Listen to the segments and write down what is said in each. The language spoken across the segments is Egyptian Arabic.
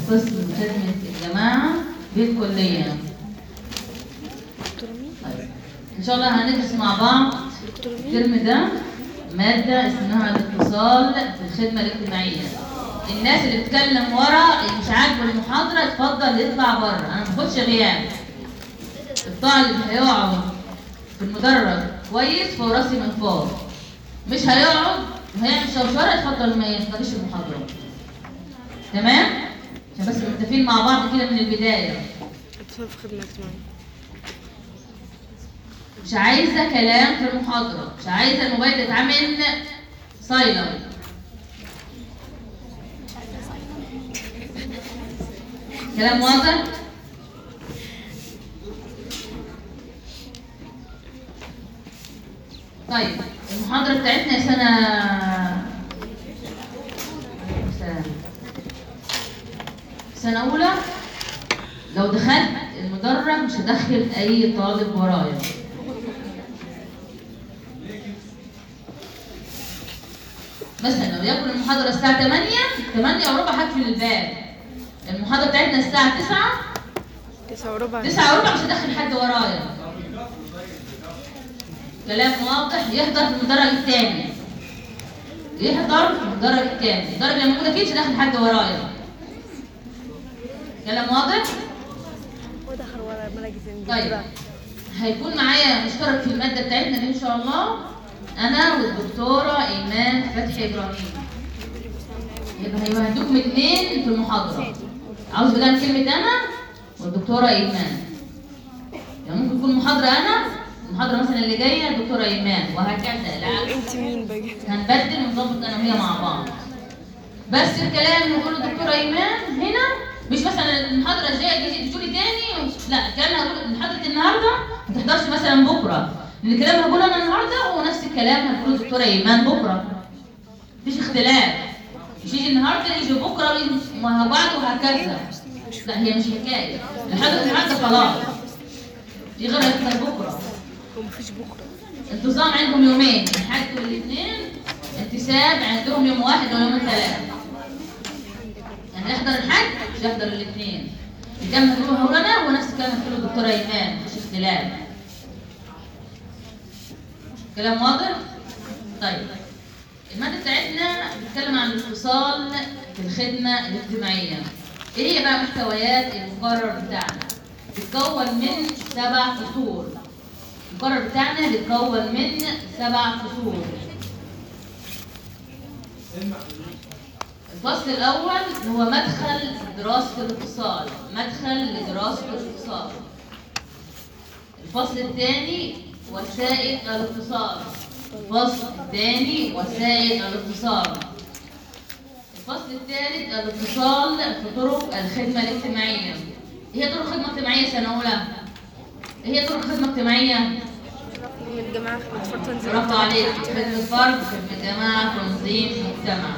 قسم خدمة الجماعة بالكلية دكتور مين؟ طيب. إن شاء الله هندرس مع بعض دكتور مين؟ الترم ده مادة اسمها الاتصال في الخدمة الاجتماعية الناس اللي بتتكلم ورا اللي مش عاجبه المحاضرة اتفضل يطلع بره أنا ما باخدش غياب الطالب هيقعد في المدرج كويس فوق راسي من فوق مش هيقعد وهيعمل شوشرة اتفضل ما يحضرش المحاضرة تمام؟ عشان بس متفقين مع بعض كده من البداية اتصال في خدمة اجتماعية مش عايزة كلام في المحاضرة مش عايزة الموبايل يتعمل سايلنت كلام واضح؟ طيب المحاضرة بتاعتنا سنة سنة سنة أولى لو دخلت المدرج مش هدخل أي طالب ورايا مثلا لو يكن المحاضرة الساعة 8 8 وربع هقفل الباب المحاضرة بتاعتنا الساعة 9 تسعة وربع 9 وربع مش هدخل حد ورايا كلام واضح يحضر في المدرج الثاني يحضر في المدرج الثاني المدرج اللي موجود فيه مش هدخل حد ورايا كلام واضح؟ ودخل ورا ملك طيب هيكون معايا مشترك في المادة بتاعتنا دي إن شاء الله أنا والدكتورة إيمان فتحي إبراهيم يبقى هيبقى هدوكم اتنين في المحاضرة عاوز بدل كلمة أنا والدكتورة إيمان يعني ممكن تكون محاضرة أنا المحاضرة مثلا اللي جاية الدكتورة إيمان وهكذا لا انت مين بقى؟ هنبدل ونظبط انا وهي مع بعض بس الكلام اللي بيقوله الدكتوره ايمان هنا مش مثلا المحاضره الجايه تيجي تقولي تاني لا الكلام اللي هقوله محاضره النهارده ما تحضرش مثلا بكره لان الكلام اللي هقوله انا النهارده هو نفس الكلام اللي هتقوله الدكتوره ايمان بكره مفيش اختلاف مش يجي النهارده يجي بكره ويجي مع بعض وهكذا لا هي مش حكايه لحد النهارده خلاص في غيرها يحصل بكره ومفيش بكرة انتظام عندهم يومين الحد والاثنين انتساب عندهم يوم واحد ويوم ثلاثة يعني يحضر الحد مش يحضر الاثنين الكلام اللي هو هنا هو نفس الكلام اللي قاله الدكتورة إيمان مفيش اختلاف كلام واضح؟ طيب المادة بتاعتنا بتتكلم عن الاتصال في الخدمة الاجتماعية ايه هي بقى محتويات المقرر بتاعنا؟ بيتكون من سبع فصول المقرر بتاعنا بيتكون من سبع فصول الفصل الأول هو مدخل دراسة الاتصال مدخل لدراسة الاتصال الفصل الثاني وسائل الاتصال الفصل الثاني وسائل الاتصال الفصل الثالث الاتصال في طرق الخدمة الاجتماعية ايه هي طرق خدمة اجتماعية سنة أولى؟ ايه هي طرق خدمة اجتماعية؟ من الجماعة خدمة فرد تنزيل برافو عليك خدمة فرد خدمة جماعة تنظيم مجتمع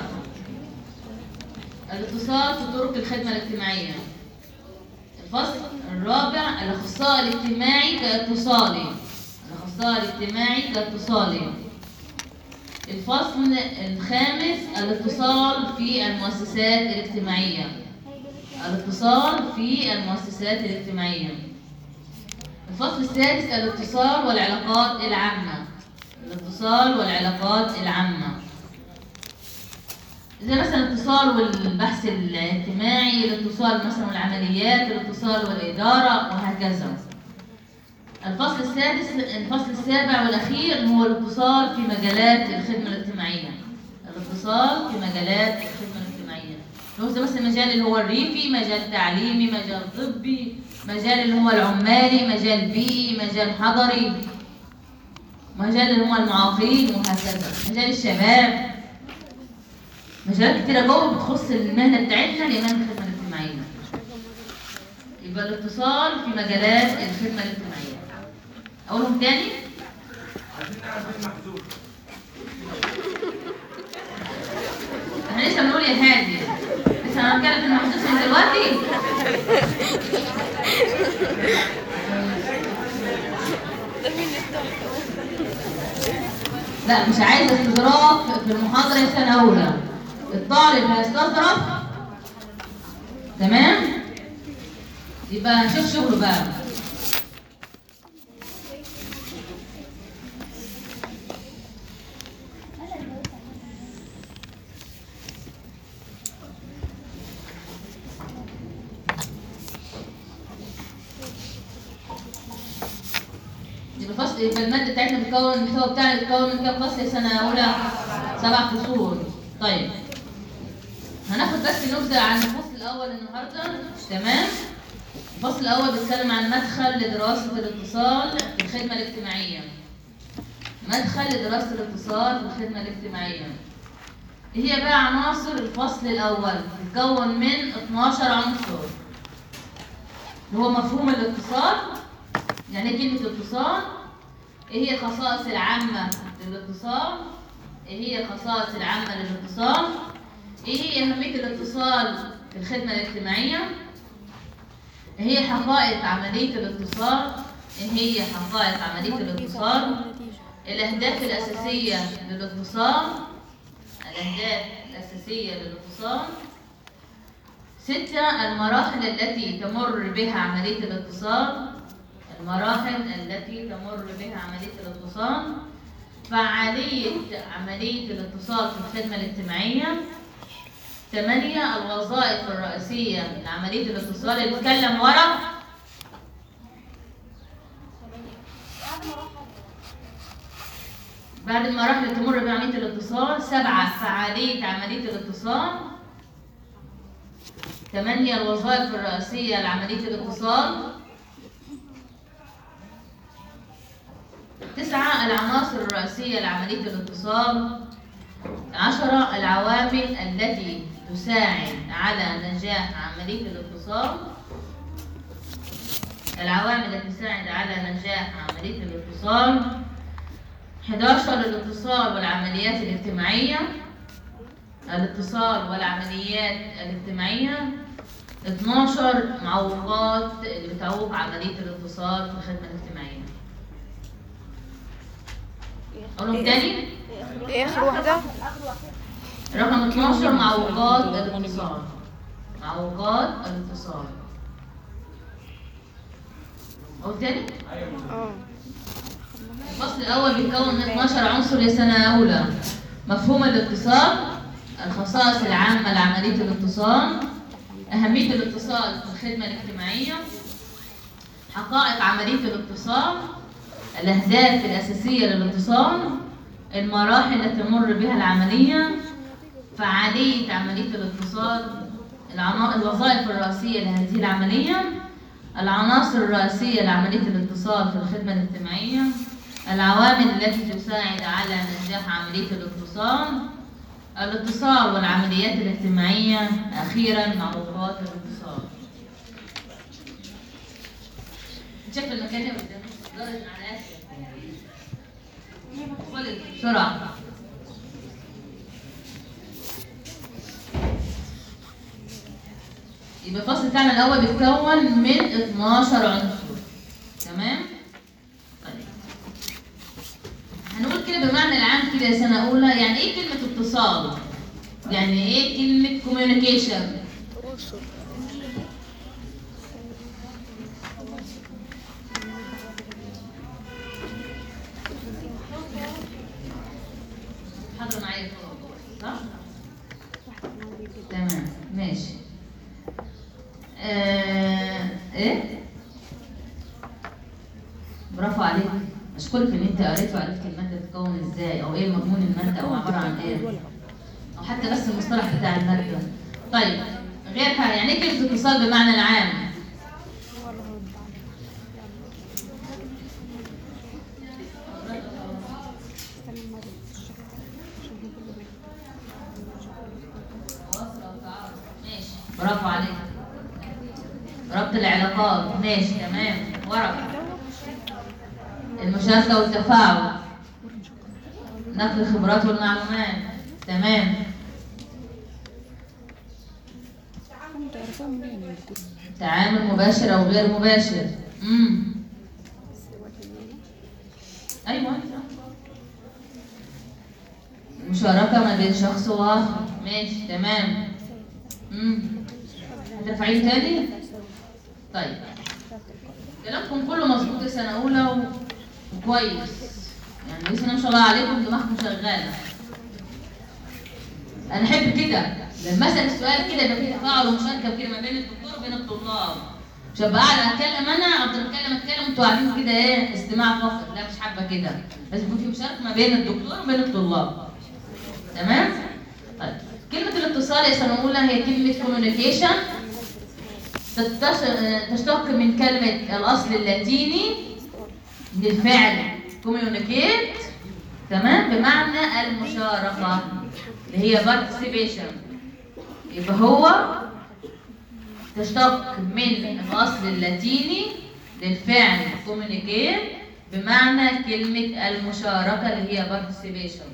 الاتصال في طرق الخدمة الاجتماعية الفصل الرابع الأخصائي الاجتماعي كاتصالي الأخصائي الاجتماعي كاتصالي الفصل الخامس الاتصال في المؤسسات الاجتماعية الاتصال في المؤسسات الاجتماعية الفصل السادس الاتصال والعلاقات العامة الاتصال والعلاقات العامة زي مثلا الاتصال والبحث الاجتماعي الاتصال مثلا والعمليات الاتصال والإدارة وهكذا الفصل السادس الفصل السابع والأخير هو الاتصال في مجالات الخدمة الاجتماعية الاتصال في مجالات الخدمة الاجتماعية هو زي مثلا المجال اللي هو الريفي مجال تعليمي مجال طبي مجال اللي هو العمالي مجال بيئي مجال حضري مجال اللي هم المعاقين وهكذا مجال الشباب مجالات كتيرة جوه بتخص المهنة بتاعتنا لمهنة الخدمة الاجتماعية يبقى الاتصال في مجالات الخدمة الاجتماعية أقولهم تاني احنا لسه بنقول يا هادي لسه هنتكلم في المحدث من دلوقتي ده مين يفتح لا مش عايز استظراف في المحاضرة سنة أولى الطالب هيستظرف تمام يبقى هنشوف شغله بقى يبقى فصل يبقى المادة بتاعتنا بتكون المحتوى بتاعنا بيتكون من كام فصل يا سنة أولى؟ سبع فصول طيب هناخد بس نبذة عن الفصل الأول النهاردة تمام؟ الفصل الأول بيتكلم عن مدخل لدراسة الاتصال في الخدمة الاجتماعية مدخل لدراسة الاتصال في الخدمة الاجتماعية إيه هي بقى عناصر الفصل الأول بتتكون من 12 عنصر اللي هو مفهوم الاتصال يعني ايه كلمة اتصال؟ ايه هي الخصائص العامة للاتصال؟ ايه هي الخصائص العامة للاتصال؟ ايه هي أهمية الاتصال في الخدمة الاجتماعية؟ ايه هي حقائق عملية الاتصال؟ ايه هي حقائق عملية الاتصال؟ الأهداف الأساسية للاتصال الأهداف الأساسية للاتصال ستة المراحل التي تمر بها عملية الاتصال المراحل التي تمر بها عملية الاتصال فعالية عملية الاتصال في الخدمة الاجتماعية ثمانية الوظائف الرئيسية لعملية الاتصال اللي بيتكلم ورا بعد المراحل اللي تمر بعملية الاتصال سبعة فعالية عملية الاتصال ثمانية الوظائف الرئيسية لعملية الاتصال تسعة العناصر الرئيسية لعملية الاتصال عشرة العوامل التي تساعد على نجاح عملية الاتصال العوامل التي تساعد على نجاح عملية الاتصال 11 الاتصال والعمليات الاجتماعية الاتصال والعمليات الاجتماعية 12 معوقات اللي بتعوق عملية الاتصال في الخدمة الاجتماعية أقولهم تاني ايه اخر واحدة؟ رقم 12 معوقات الاتصال معوقات الاتصال أقول تاني اه الفصل الأول بيتكون من 12 عنصر لسنة أولى مفهوم الاتصال الخصائص العامة لعملية الاتصال أهمية الاتصال في الخدمة الاجتماعية حقائق عملية الاتصال الأهداف الأساسية للاتصال المراحل التي تمر بها العملية فعالية عملية الاتصال العنا- الوظائف الرئيسية لهذه العملية العناصر الرئيسية لعملية الاتصال في الخدمة الاجتماعية العوامل التي تساعد على نجاح عملية الاتصال الاتصال والعمليات الاجتماعية أخيرا معوقات الاتصال شكل المكان اللي قدامك درجة على آخر. خلد بسرعة يبقى الفصل بتاعنا الأول بيتكون من 12 عنصر تمام؟ طيب هنقول كده بمعنى العام كده يا سنة أولى يعني إيه كلمة اتصال؟ يعني إيه كلمة communication؟ تواصل حاضر معايا فوق صح؟ تمام ماشي آه، ايه برافو عليك اشكرك ان انت قريت وعرفت الماده تتكون ازاي او ايه مضمون الماده او عباره عن ايه او حتى بس المصطلح بتاع الماده طيب غيرها يعني ايه كلمه اتصال بمعنى العام ماشي برافو عليك ربط العلاقات ماشي تمام ورقة المشاركة والتفاعل نقل الخبرات والمعلومات تمام تعامل مباشر او غير مباشر امم ايوه أيوة. مشاركة ما بين شخص واخر ماشي تمام امم مترفعين تاني طيب كلامكم كله مظبوط يا سنه اولى و... وكويس يعني بسم الله ما شاء الله عليكم دماغكم شغاله انا احب كده لما اسال السؤال كده يبقى فيه تفاعل ومشاركه كده ما بين الدكتور وبين الطلاب مش هبقى قاعد اتكلم انا افضل اتكلم اتكلم انتوا قاعدين كده ايه استماع فقط لا مش حابه كده لازم يكون في مشاركه ما بين الدكتور وبين الطلاب تمام طيب كلمه الاتصال يا سنه اولى هي كلمه كوميونيكيشن تشتق من كلمه الاصل اللاتيني للفعل كوميونيكيت تمام بمعنى المشاركه اللي هي participation يبقى هو تشتق من الأصل اللاتيني للفعل communicate بمعنى كلمة المشاركة اللي هي participation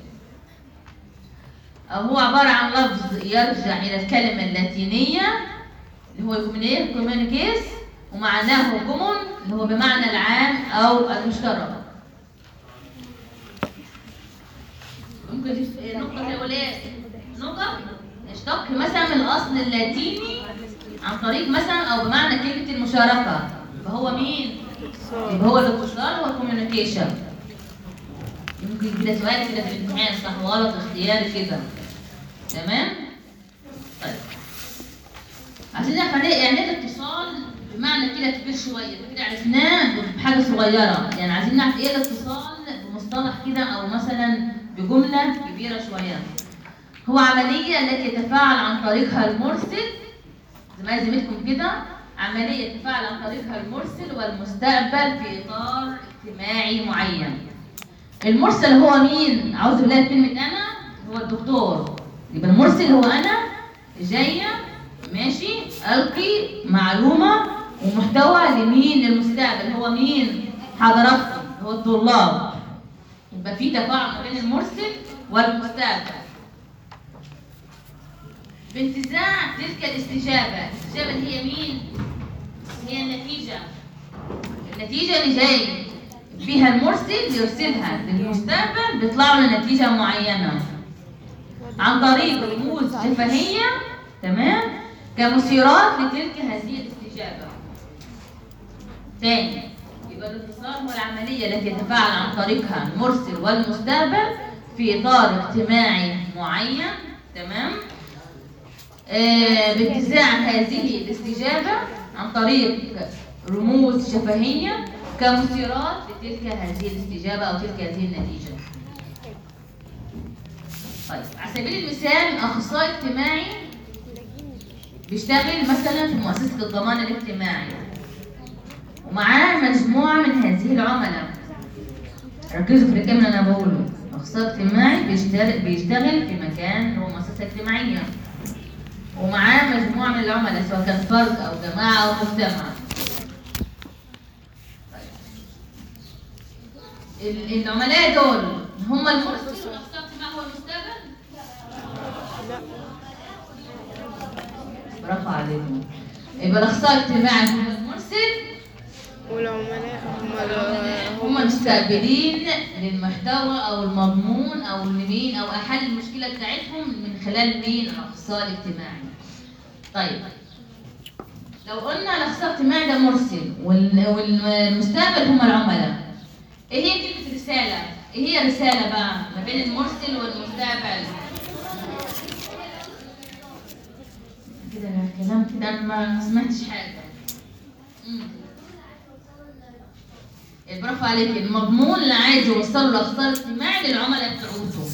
أو هو عبارة عن لفظ يرجع إلى الكلمة اللاتينية اللي هو communicate ومعناه common اللي هو بمعنى العام أو المشترك ممكن دي النقطة الأولية نقط اشتق مثلا من الأصل اللاتيني عن طريق مثلا أو بمعنى كلمة المشاركة يبقى هو مين؟ يبقى هو الاتصال هو الكوميونيكيشن ممكن كده سؤال كده في الامتحان صح وغلط اختياري كده تمام؟ طيب عايزين نفرق يعني ايه الاتصال بمعنى كده كبير شويه كده عرفناه بحاجه صغيره يعني عايزين نعرف ايه الاتصال بمصطلح كده او مثلا بجمله كبيره شويه هو عمليه التي يتفاعل عن طريقها المرسل زي ما زميلكم كده عمليه يتفاعل عن طريقها المرسل والمستقبل في اطار اجتماعي معين المرسل هو مين عاوز بالله كلمه انا هو الدكتور يبقى المرسل هو انا جايه ماشي القي معلومه ومحتوى لمين للمستقبل هو مين حضراتكم هو الطلاب يبقى في تفاعل ما بين المرسل والمستقبل بانتزاع تلك الاستجابه الاستجابه اللي هي مين هي النتيجه النتيجه اللي جاي فيها المرسل يرسلها للمستقبل بيطلع له نتيجه معينه عن طريق رموز شفهيه تمام كمثيرات لتلك هذه الاستجابة. ثاني يبقى الاتصال هو العملية التي يتفاعل عن طريقها المرسل والمستقبل في إطار اجتماعي معين تمام آه باتزاع هذه الاستجابة عن طريق رموز شفهية كمثيرات لتلك هذه الاستجابة أو تلك هذه النتيجة. طيب على سبيل المثال أخصائي اجتماعي بيشتغل مثلا في مؤسسة الضمان الاجتماعي ومعاه مجموعة من هذه العملاء ركزوا في الكلام اللي أنا بقوله أخصائي اجتماعي بيشتغل, بيشتغل في مكان هو مؤسسة اجتماعية ومعاه مجموعة من العملاء سواء كان فرد أو جماعة أو مجتمع ال- العملاء دول هم المرسل والأخصائي الاجتماعي هو المستقبل؟ لا برافو عليكم يبقى الاخصائي الاجتماعي هو المرسل والعملاء هم ال- هم المستقبلين للمحتوى او المضمون او لمين او احل المشكله بتاعتهم من خلال مين الاخصائي الاجتماعي طيب لو قلنا الاخصائي الاجتماعي ده مرسل وال- والمستقبل هم العملاء ايه هي كلمه رساله ايه هي رساله بقى ما بين المرسل والمستقبل كده كلام كده انا ما سمعتش حاجه مم. برافو عليك المضمون اللي عايز يوصله الاخطار الاجتماعي للعملاء بتوعته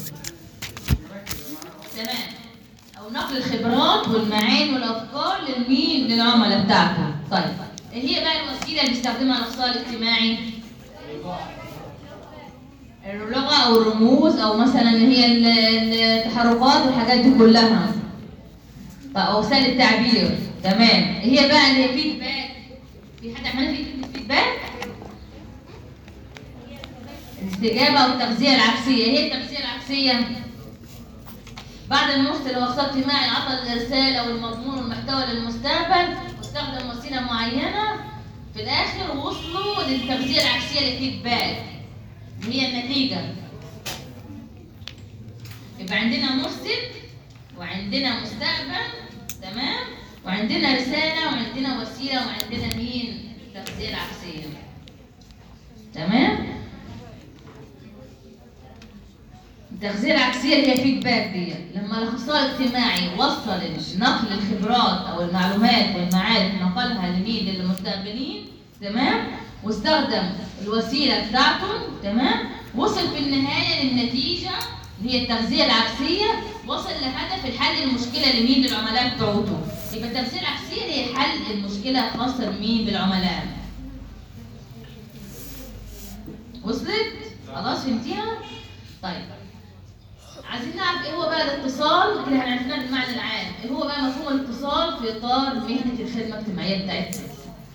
تمام او نقل الخبرات والمعاني والافكار للمين للعملاء بتاعته طيب ايه هي بقى الوسيله اللي بيستخدمها الاخصائي الاجتماعي اللغه او الرموز او مثلا اللي هي ال- التحركات والحاجات دي كلها طيب او وسائل التعبير تمام هي بقى اللي هي فيدباك في حد عملها في كلمه فيدباك الاستجابه او التغذيه العكسيه هي التغذيه العكسيه بعد المرسل اللي هو اخصائي اجتماعي عطى الرساله والمضمون والمحتوى للمستقبل واستخدم وسيله معينه في الاخر وصلوا للتغذيه العكسيه للفيدباك اللي هي النتيجه يبقى عندنا مرسل وعندنا مستقبل تمام وعندنا رسالة وعندنا وسيلة وعندنا مين التغذية العكسية تمام التغذية العكسية اللي هي فيدباك دي لما الأخصائي الاجتماعي وصل نقل الخبرات أو المعلومات والمعارف نقلها لمين للمستقبلين تمام واستخدم الوسيلة بتاعته تمام وصل في النهاية للنتيجة اللي هي التغذية العكسية وصل لهدف الحل المشكلة لمين للعملاء بتوعته يبقى التغذية العكسية هي حل المشكلة الخاصة بمين بالعملاء وصلت؟ خلاص فهمتيها؟ طيب عايزين نعرف ايه هو بقى الاتصال كده احنا عرفنا المعنى العام ايه هو بقى مفهوم الاتصال في اطار مهنه الخدمه الاجتماعيه بتاعتنا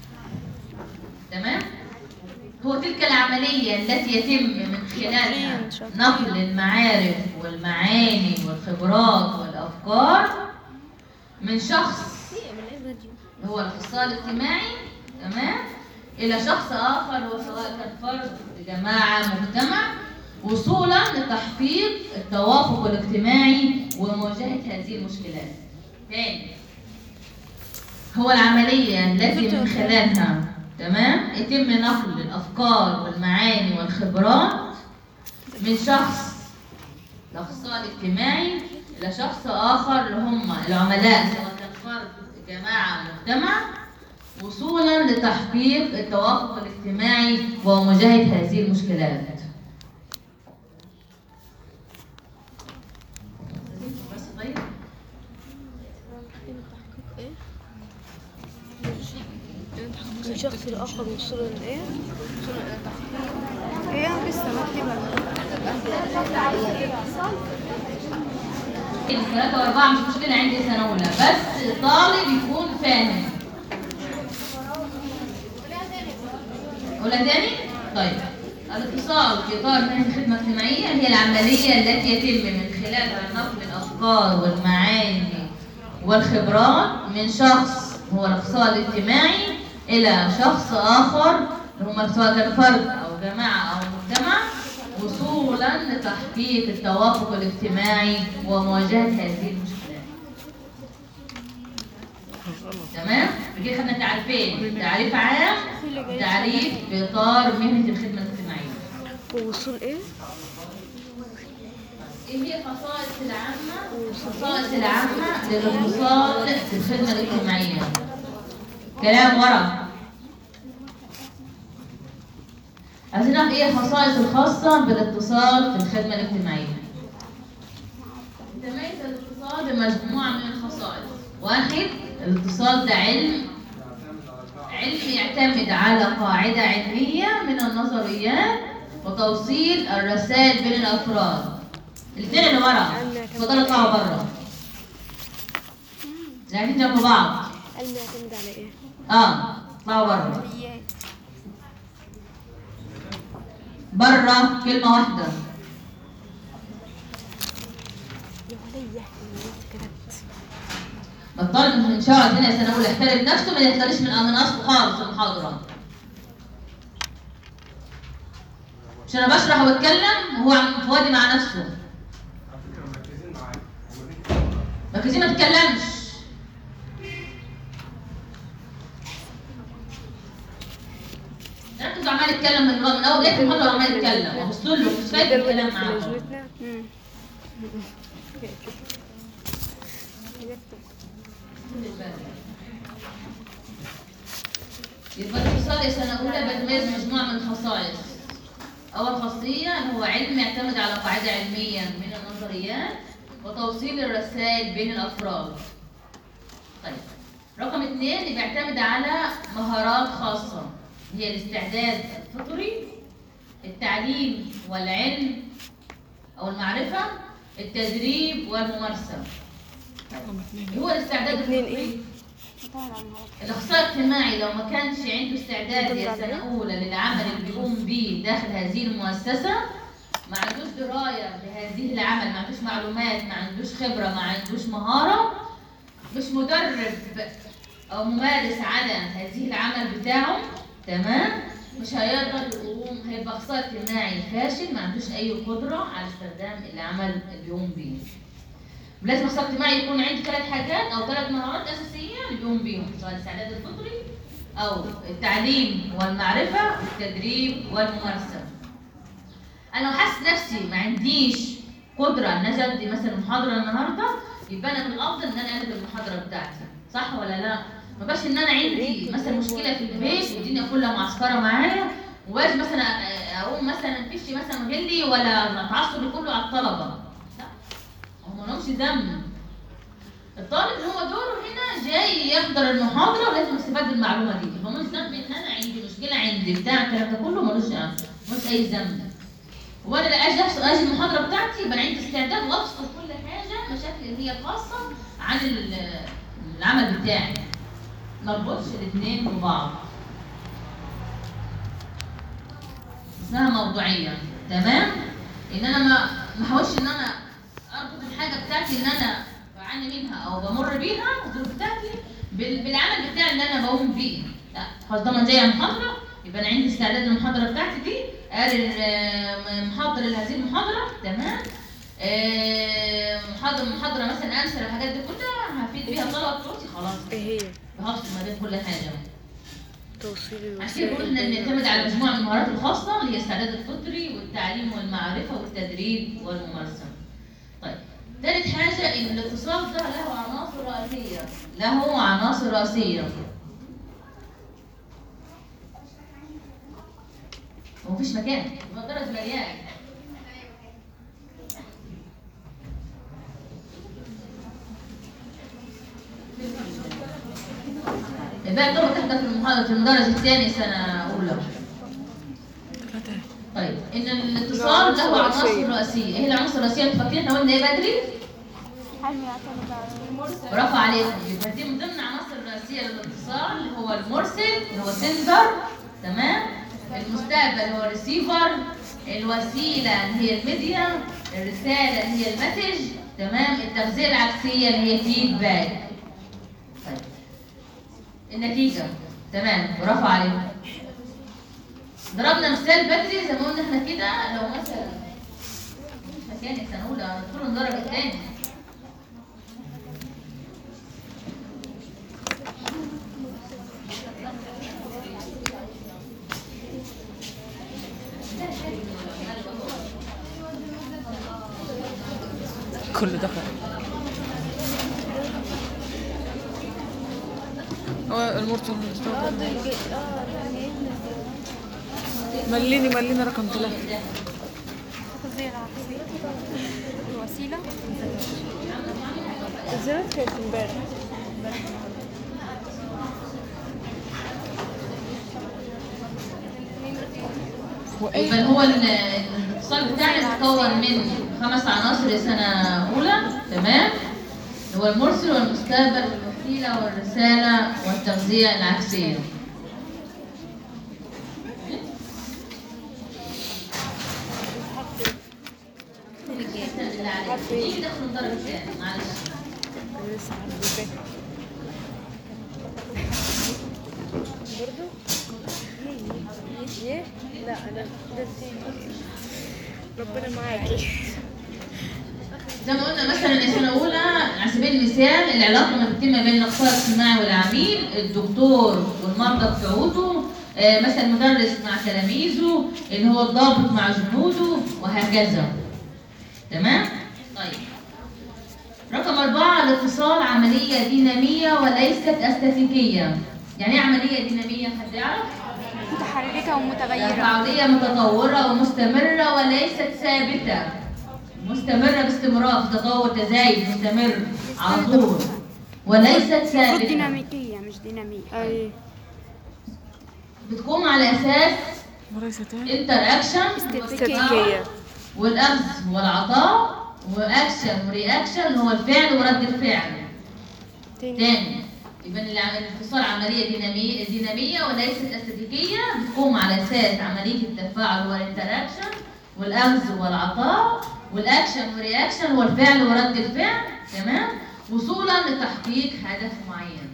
تمام هو تلك العمليه التي يتم من خلالها نقل المعارف والمعاني والخبرات والافكار من شخص هو الاخصائي الاجتماعي تمام الى شخص اخر هو سواء كان فرد جماعه مجتمع وصولا لتحقيق التوافق الاجتماعي ومواجهه هذه المشكلات. تاني هو العمليه التي من خلالها تمام يتم نقل الافكار والمعاني والخبرات من شخص الاخصائي الاجتماعي الى شخص اخر اللي هم العملاء سواء كان فرد جماعه مجتمع وصولا لتحقيق التوافق الاجتماعي ومواجهه هذه المشكلات. بس طيب ايه من شخص لآخر وصولا لإيه؟ وصولا إلى تحقيق هي أنا لسه بكتبها ثلاثة وأربعة مش مشكلة عندي سنة أولى بس الطالب يكون فاهم. أولى تاني؟ طيب الاتصال في إطار مهنة الخدمة الاجتماعية هي العملية التي يتم من خلالها نقل الأفكار والمعاني والخبرات من شخص هو الاخصائي الاجتماعي إلى شخص آخر اللي هم سواء كان فرد أو جماعة أو مجتمع وصولا لتحقيق التوافق الاجتماعي ومواجهة هذه المشكلات. تمام؟ كده خدنا تعريفين، تعريف عام وتعريف في إطار مهنة الخدمة الاجتماعية. ووصول إيه؟ ايه هي الخصائص العامة؟ الخصائص العامة للاتصال في الخدمة الاجتماعية. كلام ورا. عايزين نعرف ايه الخصائص الخاصة بالاتصال في الخدمة الاجتماعية. يتميز الاتصال بمجموعة من الخصائص. واحد الاتصال ده علم علم يعتمد على قاعدة علمية من النظريات وتوصيل الرسائل بين الأفراد. الاثنين اللي ورا اتفضلوا اطلعوا بره. قاعدين جنب بعض. علم يعتمد على إيه؟ اه اطلعوا بره. بره كلمة واحدة. يا ولية أنت كتبت الطالب ان شاء الله هنا سنة أولى يحترم نفسه ما يحترمش من من أصله خالص في المحاضرة. مش أنا بشرح وبتكلم وهو عم فؤادي مع نفسه. على فكرة مركزين معاك هو ليه مركزين ما تتكلمش. ركز وعمال يتكلم من من اول بدايه المحاضره وعمال يتكلم وبص له مش فايد الكلام معاكم. لجنتنا مم. يبقى الاتصال يا سنة أولى بتميز مجموعة من الخصائص. أول خاصية إن هو علم يعتمد على قاعدة علمية من النظريات وتوصيل الرسائل بين الأفراد. طيب رقم اثنين اللي بيعتمد على مهارات خاصة هي الاستعداد الفطري التعليم والعلم أو المعرفة التدريب والممارسة. هو الاستعداد اتنين الفطري إيه؟ الاخصائي الاجتماعي لو ما كانش عنده استعداد يا سنه اولى للعمل اللي بيقوم به داخل هذه المؤسسه ما عندوش درايه بهذه العمل ما عندوش معلومات ما عندوش خبره ما عندوش مهاره مش مدرب او ممارس على هذه العمل بتاعه تمام مش هيقدر يقوم هيبقى اخصائي اجتماعي فاشل ما عندوش اي قدره على استخدام العمل اللي بيقوم بيه لازم اخصائي اجتماعي يكون عندي ثلاث حاجات او ثلاث مهارات اساسيه اللي بيقوم بيهم سواء الاستعداد الفطري او التعليم والمعرفه والتدريب والممارسه انا لو حاسس نفسي ما عنديش قدره ان انا ادي مثلا محاضره النهارده يبقى انا من الافضل ان انا الغي المحاضره بتاعتي صح ولا لا ما بقاش ان انا عندي مثلا مشكله في البيت والدنيا كلها معسكره معايا وباجي مثلا أ- اقوم مثلا مفيش مثلا غلي ولا تعصبي كله على الطلبه لا هم مالهمش ذنب الطالب اللي هو دوره هنا جاي يحضر المحاضره ولازم يستفاد بالمعلومه دي فمالوش ذنب ان انا عندي مشكله عندي بتاع الكلام ده كله ملوش ملوش اي ذنب وانا لا اجي أحصل- اجي المحاضره بتاعتي يبقى أنا عندي استعداد وافصل كل حاجه مشاكل اللي هي الخاصه عن ال- العمل بتاعي ما اربطش الاثنين ببعض اسمها موضوعيه تمام ان انا ما ما احاولش ان انا اربط الحاجه بتاعتي ان انا بعاني منها او بمر بيها الظروف بتاعتي بال- بالعمل بتاعي اللي انا بقوم بيه لا خلاص طالما جايه محاضره يبقى انا عندي استعداد للمحاضره بتاعتي دي قاري آه، محضر لهذه المحاضره تمام آه، محاضره محاضره مثلا امثله الحاجات دي كلها هفيد بيها الطلبه بتوعتي خلاص ايه هي بهفصل ما بين كل حاجه توصيل عشان كده قلنا ان نعتمد على مجموعه من المهارات الخاصه اللي هي الاستعداد الفطري والتعليم والمعرفه والتدريب والممارسه. طيب ثالث حاجه ان الاتصال ده له عناصر رئيسيه له عناصر رئيسيه ومفيش مكان المدرج مليان الباقي طبعا تحضر في المحاضرة في المدرج الثاني سنة أولى. طيب إن الاتصال له عناصر رئيسية، إيه هي العناصر الرئيسية؟ أنتوا فاكرين إحنا قلنا إيه بدري؟ حلم يعتمد على برافو عليكم، يبقى دي من ضمن العناصر الرئيسية للاتصال اللي هو المرسل اللي هو سندر تمام؟ المستقبل هو الريسيفر، الوسيلة اللي هي الميديا، الرسالة اللي هي المسج، تمام؟ التغذية العكسية اللي هي فيدباك. طيب النتيجة تمام برافو عليكم ضربنا مثال بدري زي ما قلنا احنا كده لو مثلا مكان السنة أولى ندخل الدرجة الثاني كله دخل هو المرسل مليني مليني رقم ثلاثة التغذية العكسية الوسيلة الزمت كانت امبارح يبقى هو ال- الاتصال بتاعي متكون من خمس عناصر لسنة أولى تمام هو المرسل والمستقبل والوسيلة والرسالة والتغذية العكسية اللي عليك. نيجي ندخل الدرجة الثانية معلش انا لسه عندي فيه برضو ايه لا انا ده انتي ربنا معاكي زي ما قلنا مثلا السنة الأولى على سبيل المثال العلاقة ما بتتم بين الأخصائي الاجتماعي والعميل، الدكتور والمرضى بتوعته، آه، مثلا المدرس مع تلاميذه، اللي هو الضابط مع جنوده وهكذا. تمام؟ طيب. رقم أربعة الاتصال عملية دينامية وليست استاتيكية. يعني إيه عملية دينامية؟ حد يعرف؟ متحركة ومتغيرة فعالية متطورة ومستمرة وليست ثابتة مستمرة باستمرار في تطور تزايد مستمر على طول وليست المفروض ثابتة ديناميكية مش دينامية اي بتقوم على أساس وريستان انتر اكشن استاتيكية والأخذ والعطاء وأكشن ورياكشن اللي هو الفعل ورد الفعل تاني تاني يبقى الع- الاتصال عملية دينامية دينامية وليست استاتيكية بتقوم على أساس عملية التفاعل والانتراكشن والأخذ والعطاء والأكشن والرياكشن والفعل ورد الفعل تمام وصولا لتحقيق هدف معين.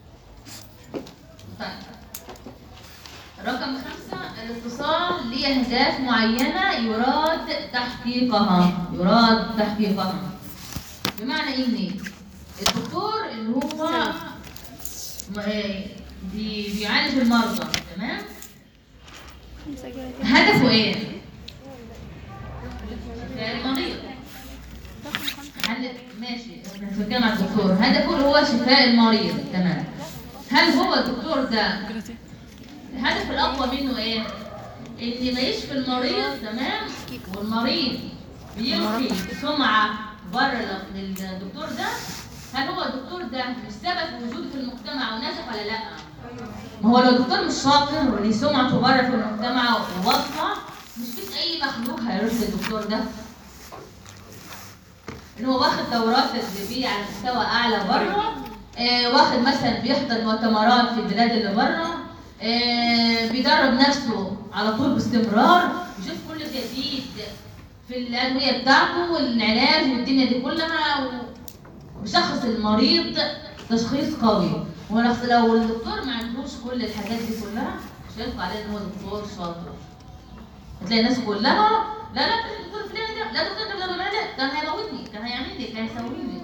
طيب رقم خمسة الاتصال لأهداف معينة يراد تحقيقها يراد تحقيقها بمعنى ان الدكتور اللي هو م- آه، بي- بيعالج المرضى تمام هدفه ايه؟ شفاء المريض هل ماشي احنا بنتكلم عن الدكتور هدفه اللي هو شفاء المريض تمام هل هو الدكتور ده الهدف الاقوى منه ايه؟ ان ما يشفي المريض تمام والمريض بيلقي سمعه بره للدكتور ده هل هو الدكتور ده مش سبب في وجوده في المجتمع ونجح ولا لا؟ ما هو لو الدكتور مش شاطر وليه سمعته بره في المجتمع وواضحه مش فيش اي مخلوق هيروح للدكتور ده ان هو واخد دورات تدريبيه على مستوى اعلى بره آه واخد مثلا بيحضر مؤتمرات في البلاد اللي بره آه بيدرب نفسه على طول باستمرار يشوف كل جديد في الادويه بتاعته والعلاج والدنيا دي كلها و... بشخص المريض تشخيص قوي ولو لو الدكتور ما عندوش كل الحاجات دي كلها مش هيطلع عليه ان هو دكتور شاطر هتلاقي الناس كلها لا لا الدكتور فلان ده لا دكتور ده لا لا كان هيموتني كان هيعمل لي كان هيسوي لي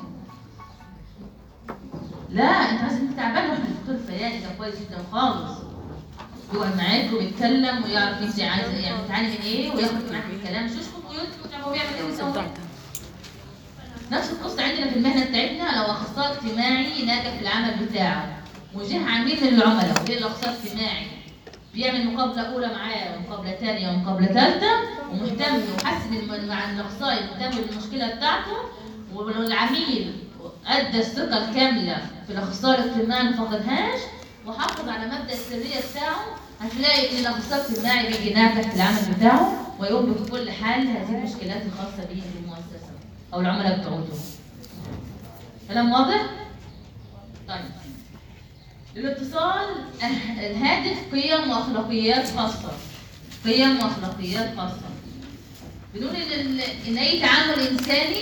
لا انت لازم انت تعبان روح للدكتور الفلاني ده كويس جدا خالص يقعد معاك ويتكلم ويعرف انت عايزه يعني بتعاني من ايه وياخد معاك الكلام شوف ويطلب هو بيعمل ايه ويسوي إيه. نفس القصة عندنا في المهنة بتاعتنا لو أخصائي اجتماعي ناجح في العمل بتاعه وجه عميل من العملاء وجه الأخصائي الاجتماعي بيعمل مقابلة أولى معاه ومقابلة ثانية ومقابلة ثالثة ومهتم وحاسس إن مع الأخصائي مهتم بالمشكلة بتاعته والعميل أدى الثقة الكاملة في الأخصائي الاجتماعي ما فقدهاش وحافظ على مبدأ السرية بتاعه هتلاقي إن الأخصائي الاجتماعي بيجي ناجح في العمل بتاعه ويقوم بكل حال هذه المشكلات الخاصة به في المؤسسة أو العملاء بتوعته. كلام واضح؟ طيب الاتصال أه- الهادف قيم واخلاقيات خاصه قيم واخلاقيات خاصه بدون ان ال- ان اي تعامل انساني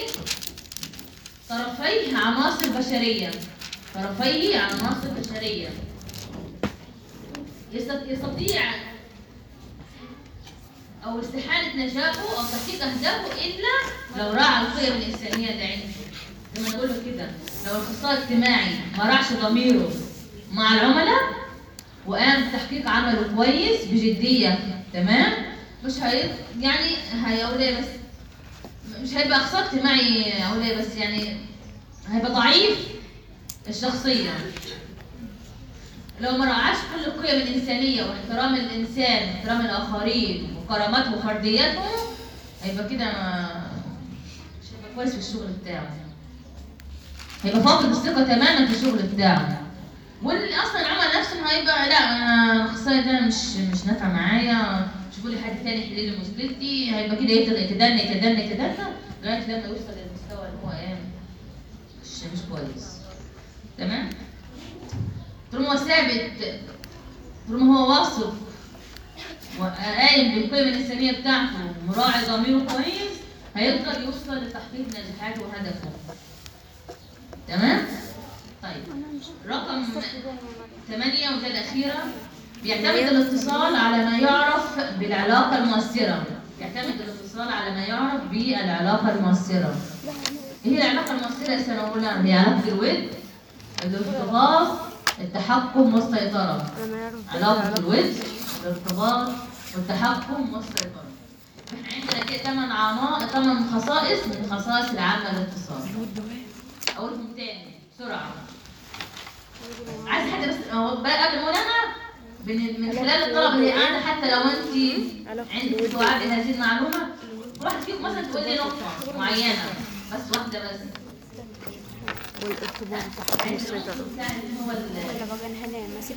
طرفيه عناصر بشريه طرفيه عناصر بشريه يست- يستطيع او استحاله نجاحه او تحقيق اهدافه الا لو راعى القيم الانسانيه اللي عنده زي ما نقول له كده لو الاخصائي الاجتماعي ما راعش ضميره مع العملاء وقام بتحقيق عمله كويس بجديه تمام مش هي يعني هيقول ايه بس مش هيبقى اخصائي اجتماعي اقول ايه بس يعني هيبقى ضعيف الشخصيه لو ما رعاش كل القيم الانسانيه واحترام الانسان واحترام الاخرين وكرامته وفرديته هيبقى كده ما- مش هيبقى كويس في الشغل بتاعه هيبقى فاقد الثقه تماما في الشغل بتاعه واللي اصلا العمل نفسه هيبقى لا انا الاخصائي ده مش مش نافع معايا شوفوا لي حد تاني يحل لي مشكلتي هيبقى كده يفضل يتدنى يتدنى يتدنى لغايه لما يوصل للمستوى اللي هو ايه مش مش كويس تمام طول ما هو ثابت طول ما هو واثق وقايم بالقيم الانسانيه بتاعته ومراعي ضميره كويس هيقدر يوصل لتحقيق نجاحاته وهدفه تمام طيب رقم ثمانية وده الأخيرة بيعتمد الاتصال على ما يعرف بالعلاقة المؤثرة يعتمد الاتصال على ما يعرف بالعلاقة المؤثرة ايه هي العلاقة المؤثرة يا سنة أولى؟ هي علاقة الود الارتباط التحكم والسيطرة علاقة الود الارتباط والتحكم والسيطرة احنا عندنا كده ثمان عنا ثمان خصائص من خصائص العامة للاتصال أقولهم تاني بسرعة عايز حد بس هو بقى قبل ما اقول انا من من خلال الطلبه اللي قاعده حتى لو انت عندك سؤال بهذه المعلومه واحد فيكم مثلا تقول لي نقطه معينه بس واحده بس والارتباط عند العنصر بتاع اللي هو ال- ولا بقى هنام ماسك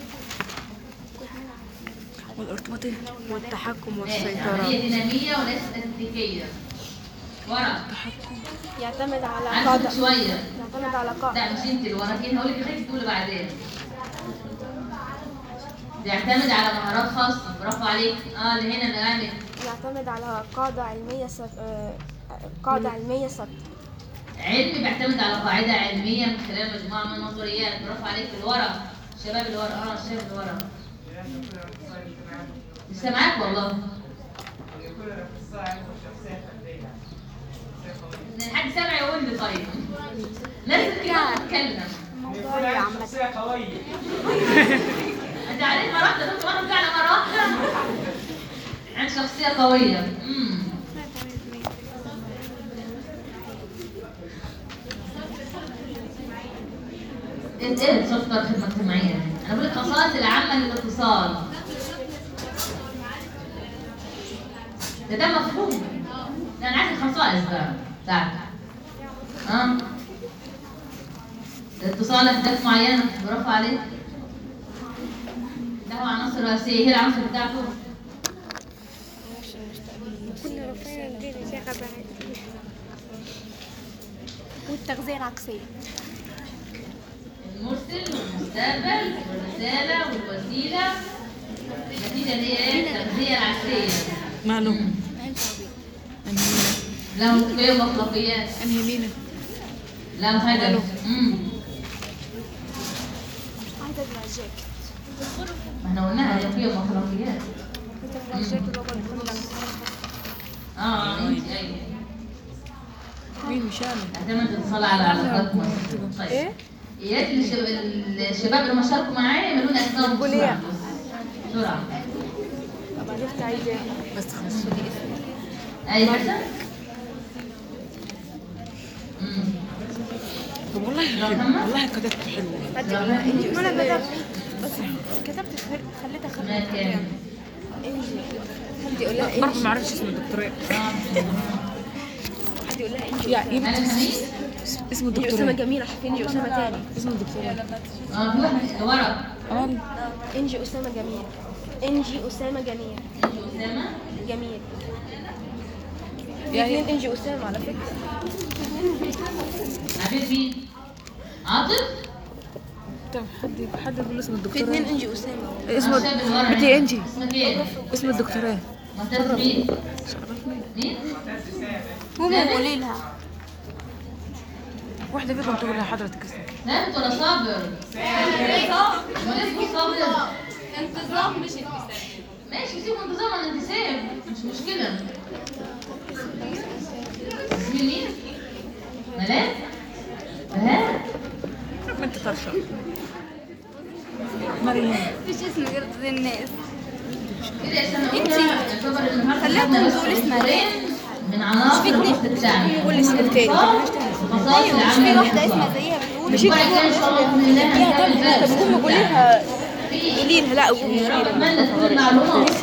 والارتباط ايه؟ والتحكم ماشي، والسيطرة عمليه ديناميه وليست تكتيكيه ورا يعتمد على عندك قاعدة شويه يعتمد على قاعدة لا مش انت اللي وراكين هقول لك خليك تقولي بعدين بيعتمد على مهارات خاصه برافو عليك اه اللي هنا اللي قامت يعتمد على قاعدة علمية ثابتة آه، قاعدة علمية ثابتة علم بيعتمد على قاعدة علمية من خلال مجموعة من النظريات برافو عليك اللي ورا الشباب اللي ورا اه الشباب اللي ورا لسه معاك والله يكون الاخصائي عنده شخصيه فرديه حد سامع يقول لي طيب ناس كده بتتكلم موضوعية عامة شخصية قوية انت عليك مرة واحدة دكتور مرة بتاعنا مرة واحدة عن شخصية قوية امم ايه ايه صوت الخدمة الاجتماعية انا بقول لك خصائص العامة للاتصال ده ده مفهوم ده انا عايز الخصائص بقى بتاعته ها الاتصال اهداف معينة برافو عليك له عناصر رئيسية ايه العناصر بتاعته؟ كنا رافعين الدين يا شيخة بعد والتغذية العكسية المرسل والمستقبل والرسالة والوسيلة النتيجة دي ايه؟ التغذية العكسية ماله مم. انهي مينا له قيم واخلاقيات انهي مينا له هدف مم. عايزة أقرأ جاكيت ما احنا قلناها هي قيم واخلاقيات عايزة أقرأ جاكيت وأقول لكم اه انت ايوه مين مش انا اعتمد الاتصال على علاقاتنا طيب ايه؟ يا ريت الشب- الشباب اللي ما شاركوا معايا يعملوا لنا اسمائهم قول بسرعه إيه؟ بسرعه طب عرفت عايزة ايه؟ بس خلاص اي حاجه امم طب والله لو حلو محمد؟ والله كتبت حلو وأنا كتبت بس كتبت خل- خليتها خليتها ما كان إنجي حد يقول لها برضه ما عرفتش اسم الدكتوراه حد يقول لها إنجي يا انا خميس اسم إنجي أسامة الدكتوراه جميلة حرفيا إنجي أسامة تاني اسم الدكتوراه اه في واحد ورا اه إنجي أسامة جميل إنجي أسامة جميل انت اسامه جميل يا اثنين يا إنجي أسامة على فكرة عارفين مين عاطف طب حد حد يقول اسم في اثنين الدكتوراه إنجي أسامة اسمه الشاب اللي ورا انت هنا. انجي اسمك ايه؟ اسم الدكتوراه معتز مين؟ مين؟ هم قولي لها واحدة فيكم تقول لها حضرتك اسم ثابت ولا صابر؟ امال اسمه صابر؟ انتظام مش انتساب ماشي سيبوا انتظام على الانتساب مش مشكلة اسمي مين؟ ملاك؟ ملاك؟ ما انت طرشة مريم مفيش اسم غير ذي الناس كده يا سنة أولى يعتبر النهارده خليها خدنا بس تقول اسمها عنصرين من عناصر الفصل بتاعنا قول اسم التاني. خصائص مش العامة في واحدة للاتصال. اسمها زيها بتقول الأسبوع الجاي إن شاء الله بإذن الله يا هنكمل طب بقى طب قومي قولي لها قولي لها لا قومي في رب أتمنى تكون المعلومة